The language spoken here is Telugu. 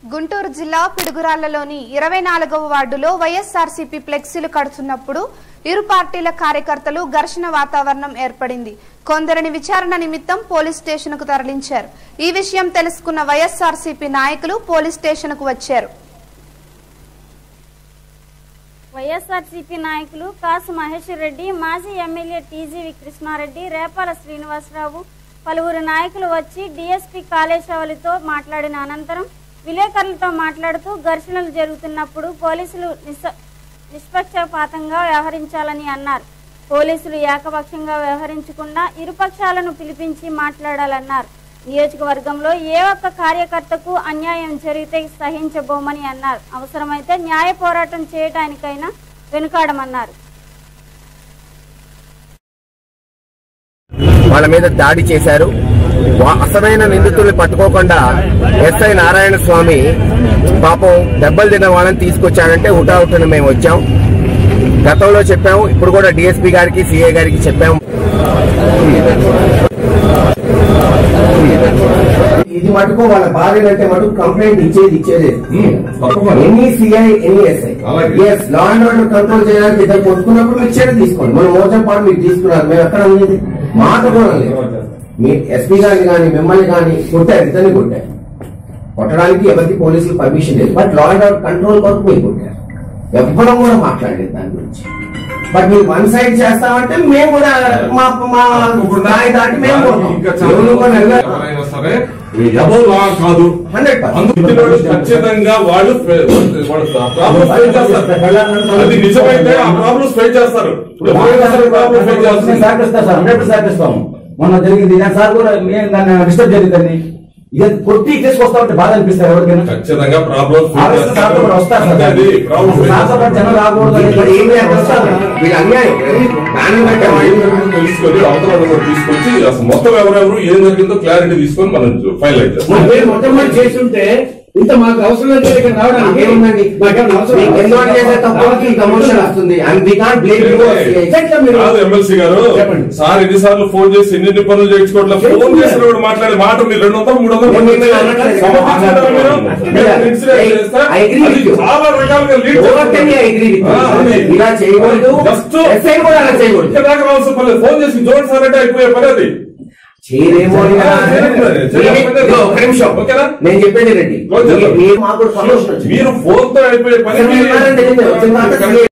గుంటూరు జిల్లా పిడుగురాళ్లలోని ఇరవై నాలుగవ వార్డులో వైఎస్ఆర్సీపీ ఫ్లెక్సీలు కడుతున్నప్పుడు ఇరు పార్టీల కార్యకర్తలు ఘర్షణ వాతావరణం ఏర్పడింది కొందరిని విచారణ నిమిత్తం పోలీస్ స్టేషన్కు తరలించారు ఈ విషయం తెలుసుకున్న వైఎస్ఆర్సీపీ నాయకులు పోలీస్ స్టేషన్కు వచ్చారు వైఎస్ఆర్సీపీ నాయకులు కాసు మహేశ్వర్ రెడ్డి మాజీ ఎమ్మెల్యే టీజీవి కృష్ణారెడ్డి రేపాల శ్రీనివాసరావు పలువురు నాయకులు వచ్చి డీఎస్పీ కాళేశ్వరితో మాట్లాడిన అనంతరం విలేకరులతో మాట్లాడుతూ ఘర్షణలు జరుగుతున్నప్పుడు పోలీసులు నిస్స- నిష్పక్షపాతంగా వ్యవహరించాలని అన్నారు పోలీసులు ఏకపక్షంగా వ్యవహరించకుండా ఇరుపక్షాలను పిలిపించి మాట్లాడాలన్నారు నియోజకవర్గంలో ఏ ఒక్క కార్యకర్తకు అన్యాయం జరిగితే సహించబోమని అన్నారు అవసరమైతే న్యాయ పోరాటం చేయటానికైనా వెనుకాడమన్నారు వాళ్ళ మీద దాడి చేశారు వా- అసలైన నిందితుల్ని పట్టుకోకుండా ఎస్ఐ నారాయణ స్వామి పాపం దెబ్బలు తిన్న వాళ్ళని తీసుకొచ్చాడంటే హుటాహుటిన మేము వచ్చాం గతంలో చెప్పాము ఇప్పుడు కూడా డిఎస్పీ గారికి సిఐ గారికి చెప్పాము ఇది మటుకు వాళ్ళ భార్యలు అంటే మటుకు కంప్లైంట్ ఇచ్చేది ఇచ్చేది any CI any SI S law and order control చేయడానికి ఇద్దరు కొట్టుకున్నప్పుడు మీరు చర్య తీసుకోండి మన మోసం పాటు మీరు తీసుకున్నారు మేము ఎక్కడ ఉంది మాట కూడా లేదు మీ ఎస్పీ గారిని కానీ మిమ్మల్ని కానీ కొట్టారు ఇద్దరిని కొట్టారు కొట్టడానికి ఎవరికి పోలీసులు పర్మిషన్ లేదు but law and order control కొరకు మీరు కొట్టారు ఎవ్వరం కూడా మాట్లాడలేదు దాని గురించి బట్ మీరు వన్ సైడ్ చేస్తామంటే మేము కూడా మా మా స్థాయి దాటి మేము ఇంకా పోతాం. చాలా ఎవరు కూడా వెళ్ళరు. ఎవరైనా సరే ఎబవ్ లా కాదు 100%. అందులో ఖచ్చితంగా వాళ్ళు ఫే- వాళ్ళు ప్రాబ్లమ్స్ ఫేస్ చేస్తారు అది నిజమైతే ఆ ప్రాబ్లమ్స్ ఫేస్ చేస్తారు ఇప్పుడు ఎవరైనా సరే ప్రాబ్లమ్ ఫేస్ చేస్తారు సహకరిస్తాం సార్ హండ్రెడ్ సహకరిస్తాం మొన్న జరిగింది దాని సార్ కూడా మేము దాన్ని డిస్టర్బ్ జరిగిందని ఇది కొట్టి తీసుకొస్తా ఉంటే బాధ అనిపిస్తారు ఎవరికైనా ఖచ్చితంగా ప్రాబ్లమ్స్ ఆర్ఎస్ సార్తో కూడా వస్తారు సార్ అది ప్రాబ్లమ్ సార్తో పాటు జనం రాకూడదు అని ఇక్కడ ఏం చేస్తారు వీళ్ళు అన్యాయం దాన్ని బట్టి వాళ్ళు తీసుకొని అవతల వాళ్ళని కూడా తీసుకొచ్చి అసలు మొత్తం ఎవరెవరు ఏం జరిగిందో క్లారిటీ తీసుకొని మనం ఫైల్ అయితే మీరు మొట్టమొదటి చేస్తుంటే ఇంత మాకు అవసరం లేదు ఇక్కడ రావడానికి ఏముందండి మాకేమైనా అవసరం మీకు ఎన్నోటి చేసే తప్పులకి కమర్షియల్ వస్తుంది and we can't blame you ఎట్లా మీరు కాదు ఎమ్మెల్సీ గారు చెప్పండి. సార్ ఎన్నిసార్లు ఫోన్ చేసి ఎన్ని పనులు చేయించుకోవట్లేదు ఫోన్ చేయించుకోలేదు. చేసినప్పుడు మాట్లాడే మాట మీరు రెండు వందలు మూడు వందలు నేను మిమ్మల్ని అనట్లేదు. సమర్థించుకుంటారా మీరు? మీరు ఇన్సూరెన్స్ I- చేస్తే I agree with అది you. చాలా రకాలుగా లీడ్ ఓవర్కని అగ్రీ ఆ, అది. ఇలా చేయకూడదు Just- ఎస్ఐ కూడా అలా చేయకూడదు ఇక్కడ దాకా రావాల్సిన పని లేదు. ఫోన్ చేసి జోడి సార్ అంటే అయిపోయే పని అది చేయలేమో అని ఆ, చేయలేదు. చేయలేదు. ఇదిగో, ఒక నిమిషం ఓకేనా? నేను చెప్పేది రెడ్డి ఓకే, చెప్పండి. మీరు మాకు ప్రమోషన్ వచ్చింది మీరు ఫోన్ తో అయిపోయే పని అసలు మీరు ఉన్నారని తెలియదు. వచ్చిన తర్వాత